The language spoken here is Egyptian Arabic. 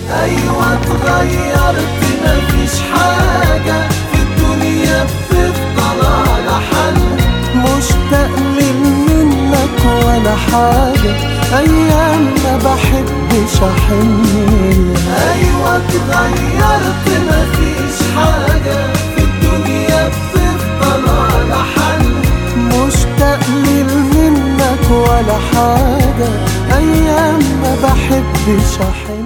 ايوه اتغيرت مفيش حاجة في الدنيا بتفضل على حل مشتاق من منك ولا حاجة أيام ما بحبش أحن لها. ايوه اتغيرت مفيش حاجة في الدنيا بتفضل على حل مشتاق من منك ولا حاجة أيام ما بحبش أحن